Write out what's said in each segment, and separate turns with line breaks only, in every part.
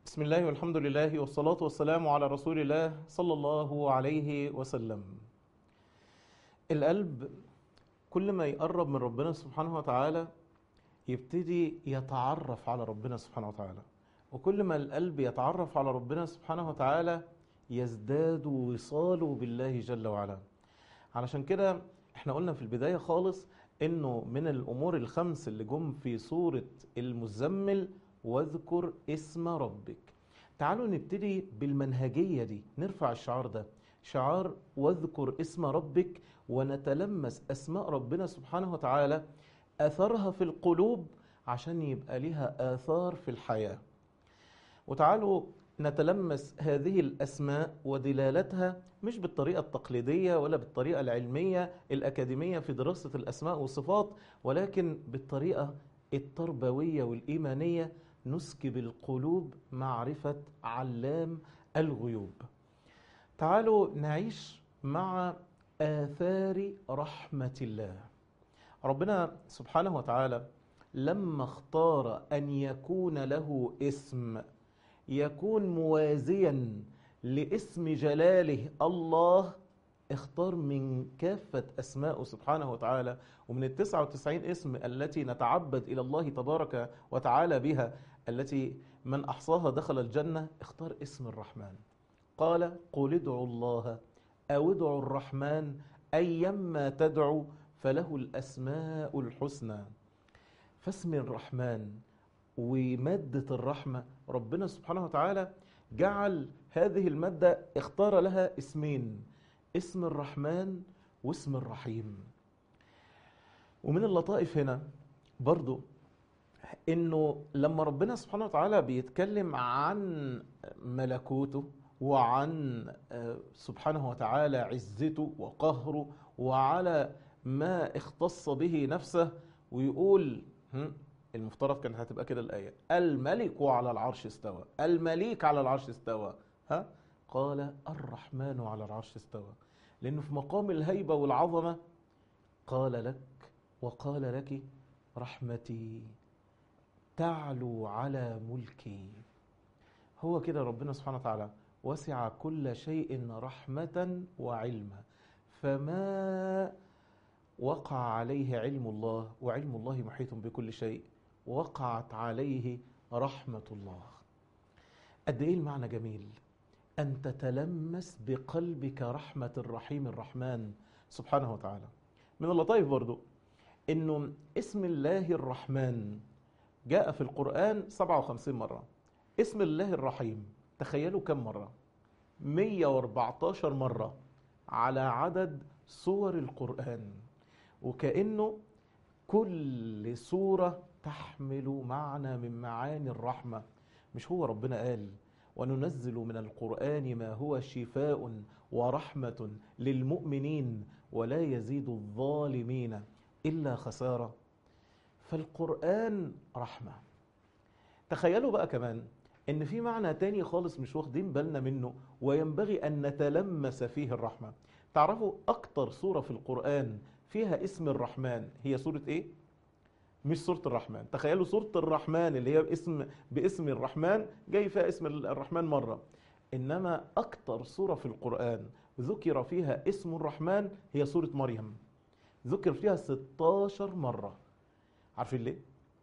بسم الله والحمد لله والصلاة والسلام على رسول الله صلى الله عليه وسلم القلب كل ما يقرب من ربنا سبحانه وتعالى يبتدي يتعرف على ربنا سبحانه وتعالى وكل ما القلب يتعرف على ربنا سبحانه وتعالى يزداد وصاله بالله جل وعلا علشان كده احنا قلنا في البداية خالص انه من الامور الخمس اللي جم في سورة المزمل واذكر اسم ربك تعالوا نبتدي بالمنهجية دي نرفع الشعار ده شعار واذكر اسم ربك ونتلمس اسماء ربنا سبحانه وتعالى اثرها في القلوب عشان يبقى لها اثار في الحياه وتعالوا نتلمس هذه الاسماء ودلالتها مش بالطريقه التقليديه ولا بالطريقه العلميه الاكاديميه في دراسه الاسماء والصفات ولكن بالطريقه التربويه والايمانيه نسكب القلوب معرفه علام الغيوب. تعالوا نعيش مع اثار رحمه الله. ربنا سبحانه وتعالى لما اختار ان يكون له اسم يكون موازيا لاسم جلاله الله اختار من كافة أسماءه سبحانه وتعالى ومن التسعة وتسعين اسم التي نتعبد إلى الله تبارك وتعالى بها التي من أحصاها دخل الجنة اختار اسم الرحمن قال قل ادعوا الله أو ادعوا الرحمن أيما تدعو فله الأسماء الحسنى فاسم الرحمن ومادة الرحمة ربنا سبحانه وتعالى جعل هذه المادة اختار لها اسمين اسم الرحمن واسم الرحيم ومن اللطائف هنا برضو انه لما ربنا سبحانه وتعالى بيتكلم عن ملكوته وعن سبحانه وتعالى عزته وقهره وعلى ما اختص به نفسه ويقول المفترض كانت هتبقى كده الآية الملك على العرش استوى المليك على العرش استوى ها قال الرحمن على العرش استوى لأنه في مقام الهيبة والعظمة قال لك وقال لك رحمتي تعلو على ملكي هو كده ربنا سبحانه وتعالى وسع كل شيء رحمة وعلما فما وقع عليه علم الله وعلم الله محيط بكل شيء وقعت عليه رحمة الله قد ايه المعنى جميل ان تتلمس بقلبك رحمة الرحيم الرحمن سبحانه وتعالى من اللطائف برضو انه اسم الله الرحمن جاء في القرآن 57 مرة اسم الله الرحيم تخيلوا كم مرة 114 مرة على عدد سور القرآن وكأنه كل سورة تحمل معنى من معاني الرحمة مش هو ربنا قال وننزل من القرآن ما هو شفاء ورحمة للمؤمنين ولا يزيد الظالمين إلا خسارة فالقرآن رحمة تخيلوا بقى كمان ان في معنى تاني خالص مش واخدين بالنا منه وينبغي ان نتلمس فيه الرحمة تعرفوا اكتر سورة في القرآن فيها اسم الرحمن هي سورة ايه؟ مش سورة الرحمن تخيلوا سورة الرحمن اللي هي باسم باسم الرحمن جاي فيها اسم الرحمن مرة إنما أكتر سورة في القرآن ذكر فيها اسم الرحمن هي سورة مريم ذكر فيها 16 مرة عارفين ليه؟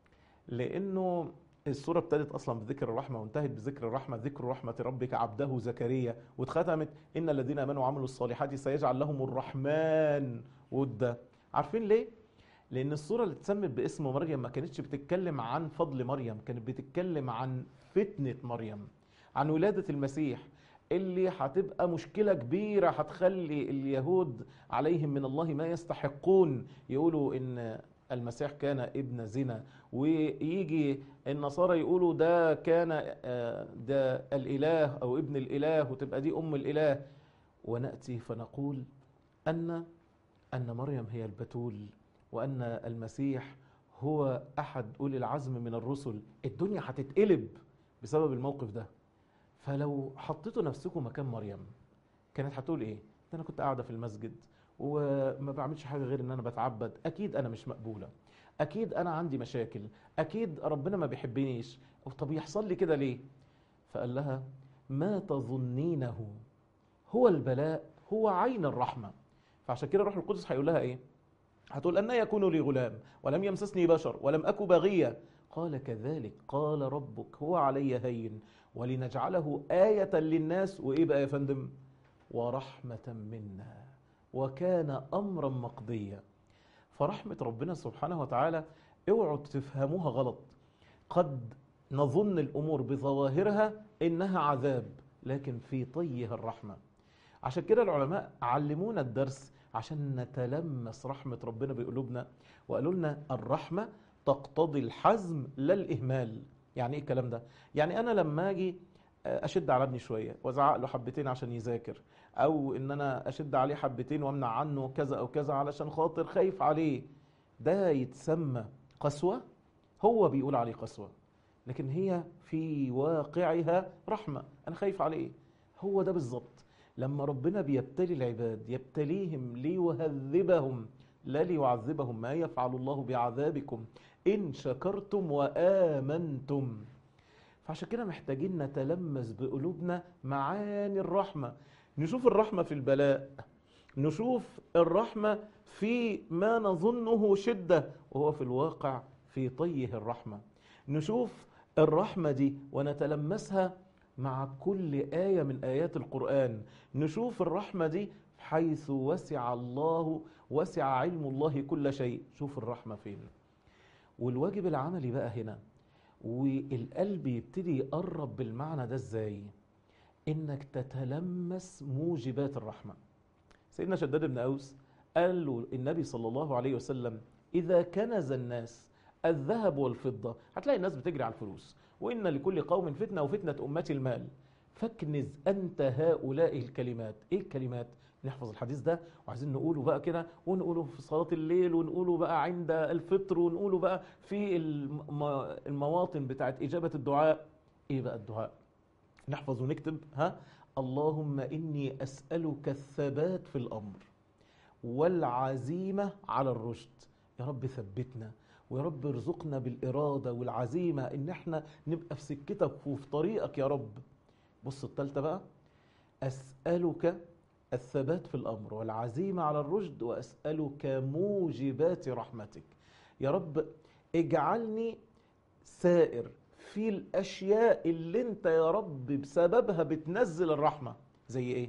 لأنه السورة ابتدت أصلا بذكر الرحمة وانتهت بذكر الرحمة ذكر رحمة ربك عبده زكريا واتختمت إن الذين آمنوا وعملوا الصالحات سيجعل لهم الرحمن ودا عارفين ليه؟ لأن السورة اللي اتسمت باسم مريم ما كانتش بتتكلم عن فضل مريم كانت بتتكلم عن فتنة مريم عن ولادة المسيح اللي هتبقى مشكلة كبيرة هتخلي اليهود عليهم من الله ما يستحقون يقولوا إن المسيح كان ابن زنا ويجي النصارى يقولوا ده كان ده الإله أو ابن الإله وتبقى دي أم الإله ونأتي فنقول أن أن مريم هي البتول وأن المسيح هو أحد أولي العزم من الرسل الدنيا هتتقلب بسبب الموقف ده فلو حطيتوا نفسكم مكان مريم كانت هتقول إيه؟ ده أنا كنت قاعدة في المسجد وما بعملش حاجة غير إن أنا بتعبد أكيد أنا مش مقبولة أكيد أنا عندي مشاكل أكيد ربنا ما بيحبنيش طب يحصل لي كده ليه؟ فقال لها ما تظنينه هو البلاء هو عين الرحمة فعشان كده الروح القدس هيقول لها ايه هتقول أن يكون لي غلام ولم يمسسني بشر ولم أك بغية قال كذلك قال ربك هو علي هين ولنجعله آية للناس وإيه بقى يا فندم ورحمة منا وكان أمرا مقضيا فرحمة ربنا سبحانه وتعالى اوعوا تفهموها غلط قد نظن الأمور بظواهرها إنها عذاب لكن في طيها الرحمة عشان كده العلماء علمونا الدرس عشان نتلمس رحمة ربنا بقلوبنا وقالوا لنا الرحمة تقتضي الحزم لا الإهمال يعني إيه الكلام ده؟ يعني أنا لما أجي أشد على ابني شوية وأزعق له حبتين عشان يذاكر أو إن أنا أشد عليه حبتين وأمنع عنه كذا أو كذا علشان خاطر خايف عليه ده يتسمى قسوة هو بيقول عليه قسوة لكن هي في واقعها رحمة أنا خايف عليه هو ده بالظبط لما ربنا بيبتلي العباد يبتليهم ليهذبهم لا ليعذبهم ما يفعل الله بعذابكم إن شكرتم وآمنتم فعشان كده محتاجين نتلمس بقلوبنا معاني الرحمة نشوف الرحمة في البلاء نشوف الرحمة في ما نظنه شدة وهو في الواقع في طيه الرحمة نشوف الرحمة دي ونتلمسها مع كل آية من آيات القرآن نشوف الرحمة دي حيث وسع الله وسع علم الله كل شيء شوف الرحمة فين والواجب العملي بقى هنا والقلب يبتدي يقرب بالمعنى ده ازاي انك تتلمس موجبات الرحمة سيدنا شداد بن أوس قال له النبي صلى الله عليه وسلم إذا كنز الناس الذهب والفضة هتلاقي الناس بتجري على الفلوس وإن لكل قوم فتنة وفتنة أمتي المال فاكنز أنت هؤلاء الكلمات إيه الكلمات؟ نحفظ الحديث ده وعايزين نقوله بقى كده ونقوله في صلاة الليل ونقوله بقى عند الفطر ونقوله بقى في المواطن بتاعت إجابة الدعاء إيه بقى الدعاء؟ نحفظ ونكتب ها اللهم إني أسألك الثبات في الأمر والعزيمة على الرشد يا رب ثبتنا ويا رب ارزقنا بالإرادة والعزيمة إن احنا نبقى في سكتك وفي طريقك يا رب بص التالتة بقى أسألك الثبات في الأمر والعزيمة على الرشد وأسألك موجبات رحمتك يا رب اجعلني سائر في الأشياء اللي انت يا رب بسببها بتنزل الرحمة زي ايه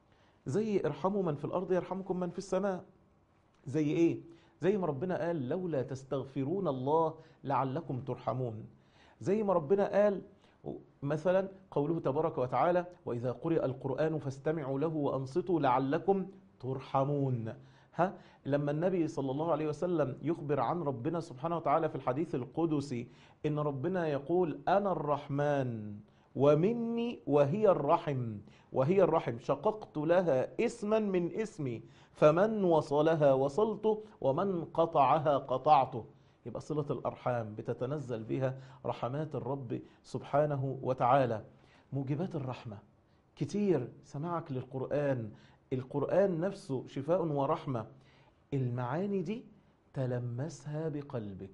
زي ارحموا من في الأرض يرحمكم من في السماء زي ايه زي ما ربنا قال لولا تستغفرون الله لعلكم ترحمون زي ما ربنا قال مثلا قوله تبارك وتعالى وإذا قرئ القرآن فاستمعوا له وأنصتوا لعلكم ترحمون ها لما النبي صلى الله عليه وسلم يخبر عن ربنا سبحانه وتعالى في الحديث القدسي إن ربنا يقول أنا الرحمن ومني وهي الرحم وهي الرحم شققت لها اسما من اسمي فمن وصلها وصلته ومن قطعها قطعته يبقى صلة الأرحام بتتنزل بها رحمات الرب سبحانه وتعالى موجبات الرحمة كتير سماعك للقرآن القرآن نفسه شفاء ورحمة المعاني دي تلمسها بقلبك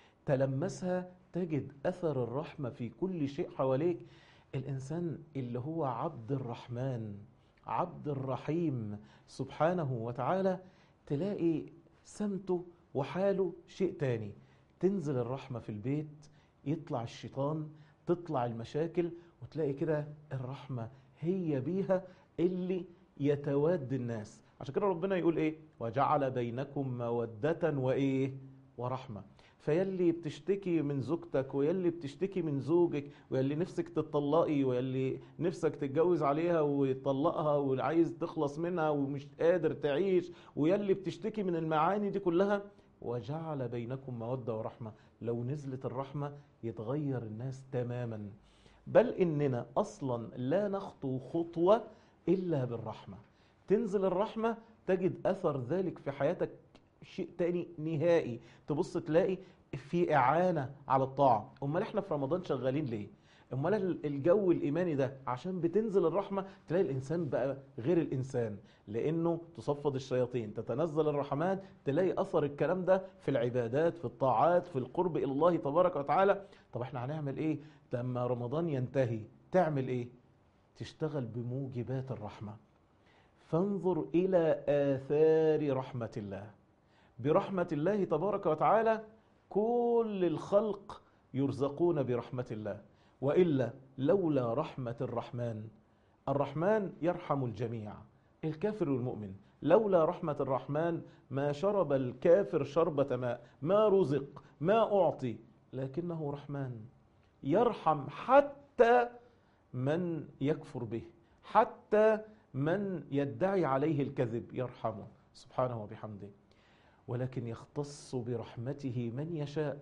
تلمسها تجد أثر الرحمة في كل شيء حواليك الإنسان اللي هو عبد الرحمن عبد الرحيم سبحانه وتعالى تلاقي سمته وحاله شيء تاني تنزل الرحمة في البيت يطلع الشيطان تطلع المشاكل وتلاقي كده الرحمة هي بيها اللي يتواد الناس عشان كده ربنا يقول ايه وجعل بينكم مودة وايه ورحمة فيلي بتشتكي من زوجتك ويلي بتشتكي من زوجك ويلي نفسك تطلقي ويلي نفسك تتجوز عليها ويطلقها وعايز تخلص منها ومش قادر تعيش ويلي بتشتكي من المعاني دي كلها وجعل بينكم مودة ورحمة لو نزلت الرحمة يتغير الناس تماما بل إننا أصلا لا نخطو خطوة إلا بالرحمة تنزل الرحمة تجد أثر ذلك في حياتك شيء تاني نهائي تبص تلاقي في إعانة على الطاعة أمال إحنا في رمضان شغالين ليه امال ال- الجو الايماني ده عشان بتنزل الرحمه تلاقي الانسان بقى غير الانسان لانه تصفد الشياطين تتنزل الرحمات تلاقي اثر الكلام ده في العبادات في الطاعات في القرب الى الله تبارك وتعالى طب احنا هنعمل ايه لما رمضان ينتهي تعمل ايه تشتغل بموجبات الرحمه فانظر الى اثار رحمه الله برحمه الله تبارك وتعالى كل الخلق يرزقون برحمه الله والا لولا رحمه الرحمن الرحمن يرحم الجميع الكافر والمؤمن لولا رحمه الرحمن ما شرب الكافر شربه ماء ما رزق ما اعطي لكنه رحمن يرحم حتى من يكفر به حتى من يدعي عليه الكذب يرحمه سبحانه وبحمده ولكن يختص برحمته من يشاء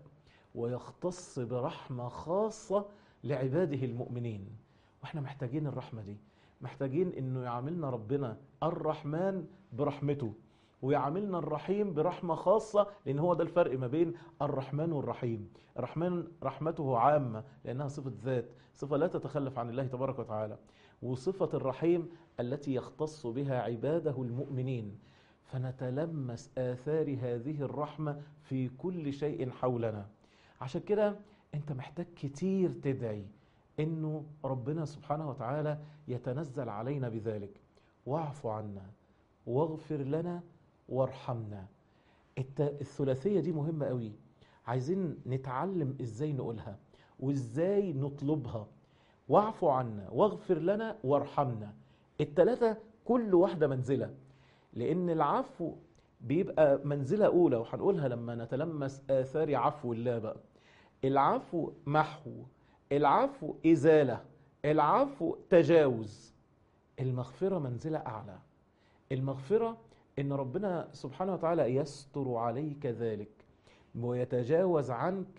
ويختص برحمه خاصه لعباده المؤمنين واحنا محتاجين الرحمه دي محتاجين انه يعاملنا ربنا الرحمن برحمته ويعاملنا الرحيم برحمه خاصه لان هو ده الفرق ما بين الرحمن والرحيم الرحمن رحمته عامه لانها صفه ذات صفه لا تتخلف عن الله تبارك وتعالى وصفه الرحيم التي يختص بها عباده المؤمنين فنتلمس آثار هذه الرحمة في كل شيء حولنا عشان كده انت محتاج كتير تدعي انه ربنا سبحانه وتعالى يتنزل علينا بذلك واعف عنا واغفر لنا وارحمنا الت- الثلاثية دي مهمة قوي عايزين نتعلم ازاي نقولها وازاي نطلبها واعف عنا واغفر لنا وارحمنا التلاتة كل واحدة منزلة لأن العفو بيبقى منزلة أولى وهنقولها لما نتلمس آثار عفو الله بقى العفو محو العفو إزالة العفو تجاوز المغفرة منزلة أعلى المغفرة إن ربنا سبحانه وتعالى يستر عليك ذلك ويتجاوز عنك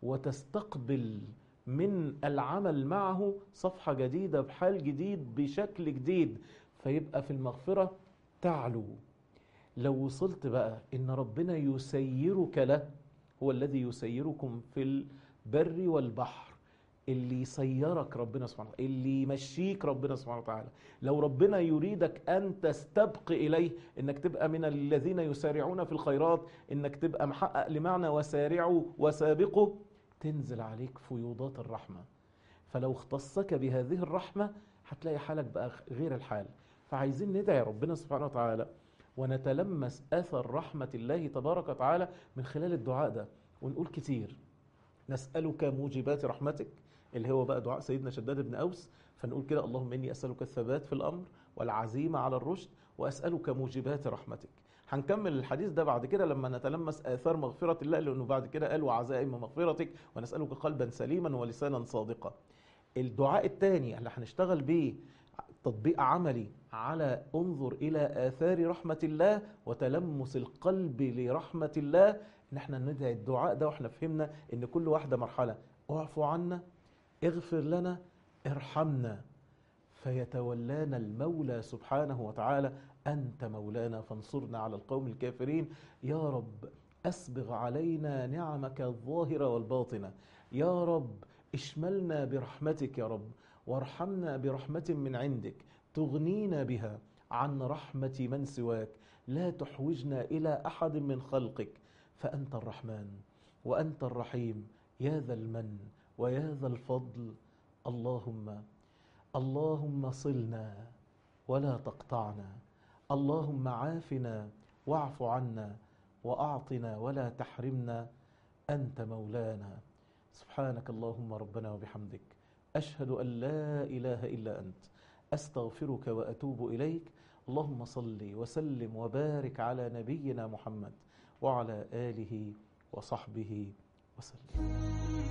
وتستقبل من العمل معه صفحة جديدة بحال جديد بشكل جديد فيبقى في المغفرة تعلو لو وصلت بقى ان ربنا يسيرك له هو الذي يسيركم في البر والبحر اللي يسيرك ربنا سبحانه وتعالى اللي يمشيك ربنا سبحانه وتعالى لو ربنا يريدك ان تستبق اليه انك تبقى من الذين يسارعون في الخيرات انك تبقى محقق لمعنى وسارعوا وسابقوا تنزل عليك فيوضات الرحمه فلو اختصك بهذه الرحمه هتلاقي حالك بقى غير الحال فعايزين ندعي ربنا سبحانه وتعالى ونتلمس اثر رحمه الله تبارك وتعالى من خلال الدعاء ده ونقول كتير نسالك موجبات رحمتك اللي هو بقى دعاء سيدنا شداد بن اوس فنقول كده اللهم اني اسالك الثبات في الامر والعزيمه على الرشد واسالك موجبات رحمتك هنكمل الحديث ده بعد كده لما نتلمس اثار مغفره الله لانه بعد كده قال وعزائم مغفرتك ونسالك قلبا سليما ولسانا صادقا الدعاء الثاني اللي هنشتغل بيه تطبيق عملي على انظر الى اثار رحمه الله وتلمس القلب لرحمه الله ان احنا ندعي الدعاء ده واحنا فهمنا ان كل واحده مرحله اعفو عنا اغفر لنا ارحمنا فيتولانا المولى سبحانه وتعالى انت مولانا فانصرنا على القوم الكافرين يا رب اسبغ علينا نعمك الظاهره والباطنه يا رب اشملنا برحمتك يا رب وارحمنا برحمه من عندك تغنينا بها عن رحمه من سواك لا تحوجنا الى احد من خلقك فانت الرحمن وانت الرحيم يا ذا المن ويا ذا الفضل اللهم اللهم صلنا ولا تقطعنا اللهم عافنا واعف عنا واعطنا ولا تحرمنا انت مولانا سبحانك اللهم ربنا وبحمدك اشهد ان لا اله الا انت استغفرك واتوب اليك اللهم صل وسلم وبارك على نبينا محمد وعلى اله وصحبه وسلم